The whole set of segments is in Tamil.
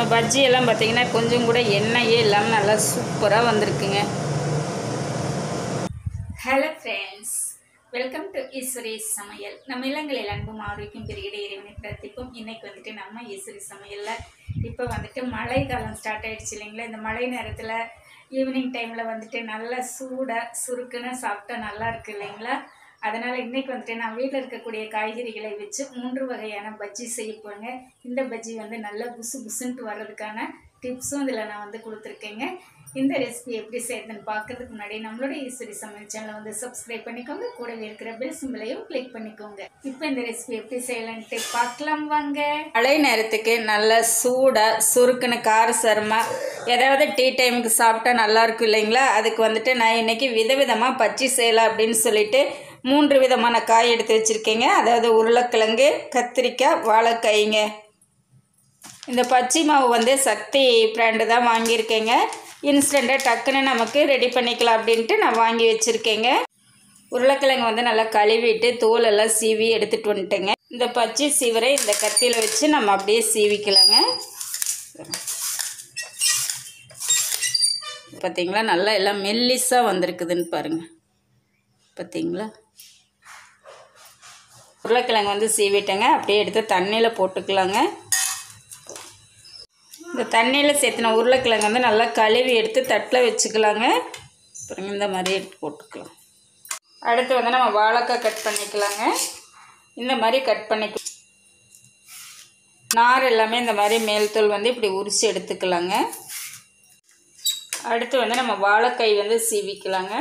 நம்ம பஜ்ஜி எல்லாம் பார்த்தீங்கன்னா கொஞ்சம் கூட எண்ணெயே இல்லாமல் நல்லா சூப்பராக வந்திருக்குங்க hello friends welcome to Eswari சமையல் நம்ம இல்லங்களில் அன்பும் ஆரோக்கியம் பெருகிட இறைவனை பிரார்த்திப்போம் இன்னைக்கு வந்துட்டு நம்ம ஈஸ்வரி சமையலில் இப்போ வந்துட்டு மழை காலம் ஸ்டார்ட் ஆயிடுச்சு இல்லைங்களா இந்த மழை நேரத்தில் ஈவினிங் டைமில் வந்துட்டு நல்லா சூடாக சுருக்குன்னு சாப்பிட்டா நல்லா இருக்கு இல்லைங்களா அதனால் இன்னைக்கு வந்துட்டு நான் வீட்டில் இருக்கக்கூடிய காய்கறிகளை வச்சு மூன்று வகையான பஜ்ஜி செய்ய போகிறேங்க இந்த பஜ்ஜி வந்து நல்லா புசு புசுன்ட்டு வர்றதுக்கான டிப்ஸும் இதில் நான் வந்து கொடுத்துருக்கேங்க இந்த ரெசிபி எப்படி செய்யறதுன்னு பார்க்கறதுக்கு முன்னாடி நம்மளோட ஈஸ்வரி சமையல் சேனலை வந்து சப்ஸ்கிரைப் பண்ணிக்கோங்க கூடவே இருக்கிற பெல் சிம்பிளையும் கிளிக் பண்ணிக்கோங்க இப்போ இந்த ரெசிபி எப்படி செய்யலான்ட்டு பார்க்கலாம் வாங்க மழை நேரத்துக்கு நல்ல சூடாக சுருக்குன்னு காரசரமாக ஏதாவது டீ டைமுக்கு சாப்பிட்டா நல்லா இருக்கும் இல்லைங்களா அதுக்கு வந்துட்டு நான் இன்னைக்கு விதவிதமாக பச்சி செய்யலாம் அப்படின்னு சொல்லிட்டு மூன்று விதமான காய் எடுத்து வச்சுருக்கேங்க அதாவது உருளைக்கிழங்கு கத்திரிக்காய் வாழைக்காய்ங்க இந்த பச்சை மாவு வந்து சக்தி பிராண்டு தான் வாங்கியிருக்கேங்க இன்ஸ்டண்ட்டாக டக்குன்னு நமக்கு ரெடி பண்ணிக்கலாம் அப்படின்ட்டு நான் வாங்கி வச்சுருக்கேங்க உருளைக்கிழங்கு வந்து நல்லா கழுவிட்டு தோல் எல்லாம் சீவி எடுத்துகிட்டு வந்துட்டேங்க இந்த பச்சை சீவரை இந்த கத்தியில் வச்சு நம்ம அப்படியே சீவிக்கலாங்க பார்த்தீங்களா நல்லா எல்லாம் மெல்லிஸாக வந்திருக்குதுன்னு பாருங்கள் பார்த்தீங்களா உருளைக்கிழங்கு வந்து சீவிட்டேங்க அப்படியே எடுத்து தண்ணியில் போட்டுக்கலாங்க இந்த தண்ணியில் சேர்த்துன உருளைக்கிழங்கு வந்து நல்லா கழுவி எடுத்து தட்டில் வச்சுக்கலாங்க அப்புறம் இந்த மாதிரி எடுத்து போட்டுக்கலாம் அடுத்து வந்து நம்ம வாழைக்காய் கட் பண்ணிக்கலாங்க இந்த மாதிரி கட் பண்ணிக்க நார் எல்லாமே இந்த மாதிரி மேல் தோல் வந்து இப்படி உரித்து எடுத்துக்கலாங்க அடுத்து வந்து நம்ம வாழைக்காய் வந்து சீவிக்கலாங்க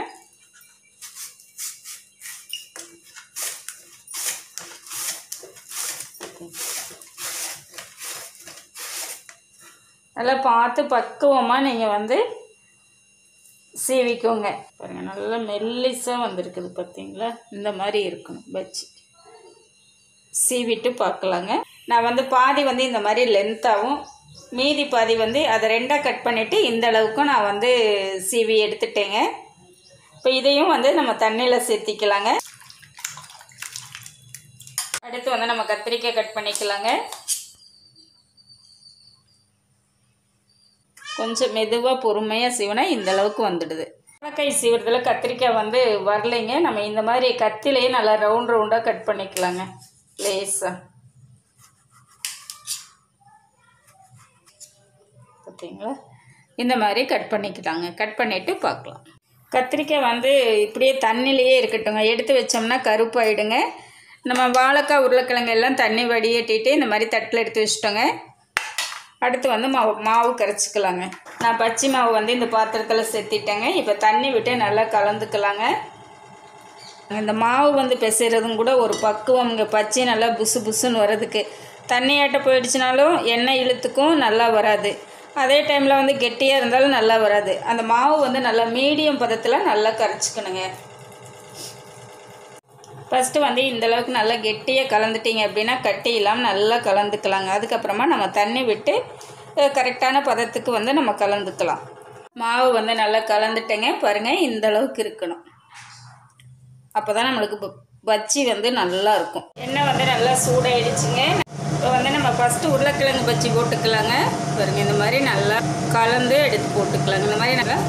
நல்லா பார்த்து பக்குவமாக நீங்கள் வந்து சீவிக்கோங்க பாருங்கள் நல்லா மெல்லிஸாக வந்திருக்குது பார்த்தீங்களா இந்த மாதிரி இருக்கணும் பஜ்ஜி சீவிட்டு பார்க்கலாங்க நான் வந்து பாதி வந்து இந்த மாதிரி லென்த்தாகவும் மீதி பாதி வந்து அதை ரெண்டாக கட் பண்ணிவிட்டு இந்த அளவுக்கும் நான் வந்து சீவி எடுத்துட்டேங்க இப்போ இதையும் வந்து நம்ம தண்ணியில் சேர்த்திக்கலாங்க அடுத்து வந்து நம்ம கத்திரிக்காய் கட் பண்ணிக்கலாங்க கொஞ்சம் மெதுவாக பொறுமையாக சீவினா இந்த அளவுக்கு வந்துடுது வாழைக்காய் சீவுறதுல கத்திரிக்காய் வந்து வரலைங்க நம்ம இந்த மாதிரி கத்திலேயே நல்லா ரவுண்ட் ரவுண்டாக கட் பண்ணிக்கலாங்க லேஸாக பார்த்தீங்களா இந்த மாதிரி கட் பண்ணிக்கலாங்க கட் பண்ணிவிட்டு பார்க்கலாம் கத்திரிக்காய் வந்து இப்படியே தண்ணிலேயே இருக்கட்டுங்க எடுத்து வச்சோம்னா கருப்பாயிடுங்க நம்ம வாழைக்காய் உருளைக்கிழங்கு எல்லாம் தண்ணி வடிகட்டிட்டு இந்த மாதிரி தட்டில் எடுத்து வச்சிட்டோங்க அடுத்து வந்து மாவு மாவு கரைச்சிக்கலாங்க நான் பச்சை மாவு வந்து இந்த பாத்திரத்தில் சேர்த்திட்டேங்க இப்போ தண்ணி விட்டு நல்லா கலந்துக்கலாங்க இந்த மாவு வந்து பிசைறதும் கூட ஒரு பக்குவம் இங்கே பச்சை நல்லா புசு புசுன்னு வர்றதுக்கு தண்ணியாட்ட போயிடுச்சுனாலும் எண்ணெய் இழுத்துக்கும் நல்லா வராது அதே டைமில் வந்து கெட்டியாக இருந்தாலும் நல்லா வராது அந்த மாவு வந்து நல்லா மீடியம் பதத்தில் நல்லா கரைச்சிக்கணுங்க ஃபஸ்ட்டு வந்து இந்த அளவுக்கு நல்லா கெட்டியாக கலந்துட்டீங்க அப்படின்னா கட்டி இல்லாமல் நல்லா கலந்துக்கலாங்க அதுக்கப்புறமா நம்ம தண்ணி விட்டு கரெக்டான பதத்துக்கு வந்து நம்ம கலந்துக்கலாம் மாவு வந்து நல்லா கலந்துட்டேங்க பாருங்கள் இந்த அளவுக்கு இருக்கணும் அப்போ தான் நம்மளுக்கு ப- பஜ்ஜி வந்து நல்லா இருக்கும் எண்ணெய் வந்து நல்லா சூடாயிடுச்சுங்க இப்போ வந்து நம்ம ஃபஸ்ட்டு உருளைக்கிழங்கு பஜ்ஜி போட்டுக்கலாங்க பாருங்க இந்த மாதிரி நல்லா கலந்து எடுத்து போட்டுக்கலாங்க இந்த மாதிரி நல்லா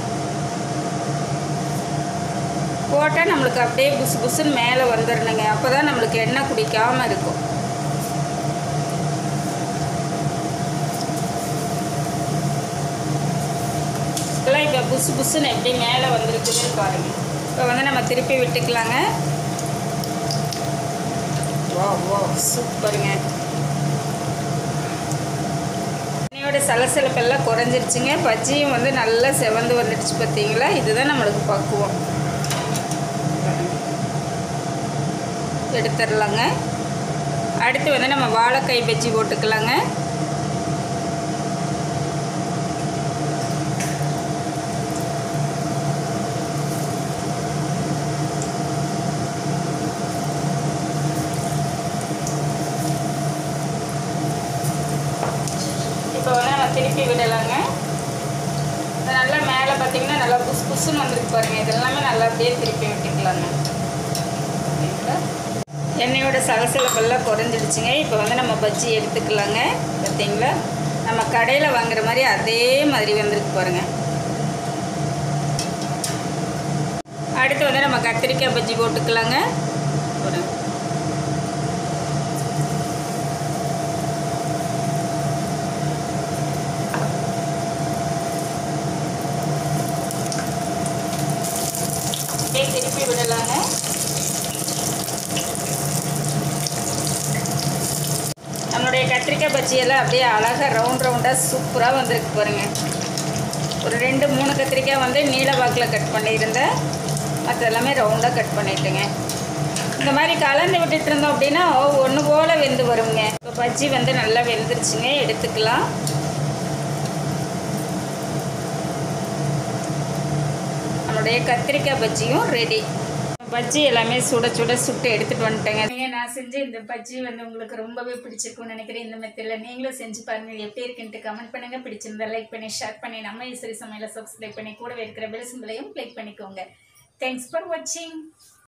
போட்டால் நம்மளுக்கு அப்படியே புசு புசுன்னு மேலே வந்துடணுங்க அப்போ தான் நம்மளுக்கு எண்ணெய் குடிக்காமல் இருக்கும் இதெல்லாம் இப்போ புசு புசுன்னு எப்படி மேலே வந்திருக்குதுன்னு பாருங்கள் இப்போ வந்து நம்ம திருப்பி விட்டுக்கலாங்க வா வா சூப்பருங்க எண்ணெயோட சலசலப்பெல்லாம் குறைஞ்சிருச்சுங்க பஜ்ஜியும் வந்து நல்லா செவந்து வந்துடுச்சு பார்த்தீங்களா இதுதான் நம்மளுக்கு பக்குவம் எடுத்துடலாங்க அடுத்து வந்து நம்ம வாழைக்காய் பஜ்ஜி போட்டுக்கலாங்க இப்போ வந்து நம்ம திருப்பி விடலாங்க இது நல்லா மேலே பார்த்தீங்கன்னா நல்லா புஸ் புஸ்ஸுன்னு வந்துருக்கு பாருங்க இது எல்லாமே நல்லா அப்படியே திருப்பி விட்டுக்கலாங்க சரிங்களா? எண்ணெயோட சலசலப்பெல்லாம் குறைஞ்சிடுச்சுங்க இப்போ வந்து நம்ம பஜ்ஜி எடுத்துக்கலாங்க பார்த்தீங்களா நம்ம கடையில் வாங்குற மாதிரி அதே மாதிரி வந்திருக்கு பாருங்க அடுத்து வந்து நம்ம கத்திரிக்காய் பஜ்ஜி போட்டுக்கலாங்க ஒரு அப்படியே திருப்பி விடலாங்க நம்மளுடைய கத்திரிக்காய் பஜ்ஜியெல்லாம் அப்படியே அழகாக ரவுண்ட் ரவுண்டாக சூப்பராக வந்திருக்கு பாருங்க ஒரு ரெண்டு மூணு கத்திரிக்காய் வந்து நீல வாக்கில் கட் பண்ணியிருந்தேன் மற்ற எல்லாமே ரவுண்டாக கட் பண்ணிட்டேங்க இந்த மாதிரி கலந்து விட்டுட்டு இருந்தோம் அப்படின்னா ஒன்று போல் வெந்து வருங்க இப்போ பஜ்ஜி வந்து நல்லா வெந்துருச்சுங்க எடுத்துக்கலாம் நம்மளுடைய கத்திரிக்காய் பஜ்ஜியும் ரெடி பஜ்ஜி எல்லாமே சுட சுட சுட்டு எடுத்துட்டு வந்துட்டேங்க நீங்கள் நான் செஞ்ச இந்த பஜ்ஜி வந்து உங்களுக்கு ரொம்பவே பிடிச்சிருக்கும்னு நினைக்கிறேன் இந்த மெத்தடில் நீங்களும் செஞ்சு பாருங்க எப்படி இருக்குன்ட்டு கமெண்ட் பண்ணுங்க பிடிச்சிருந்தா லைக் பண்ணி ஷேர் பண்ணி நம்ம ஈஸ்வரி சமையலை சப்ஸ்கிரைப் பண்ணி கூடவே இருக்கிற பெல் சிம்பிளையும் கிளிக் பண்ணிக்கோங்க தேங்க்ஸ் ஃபார் வாட்சிங்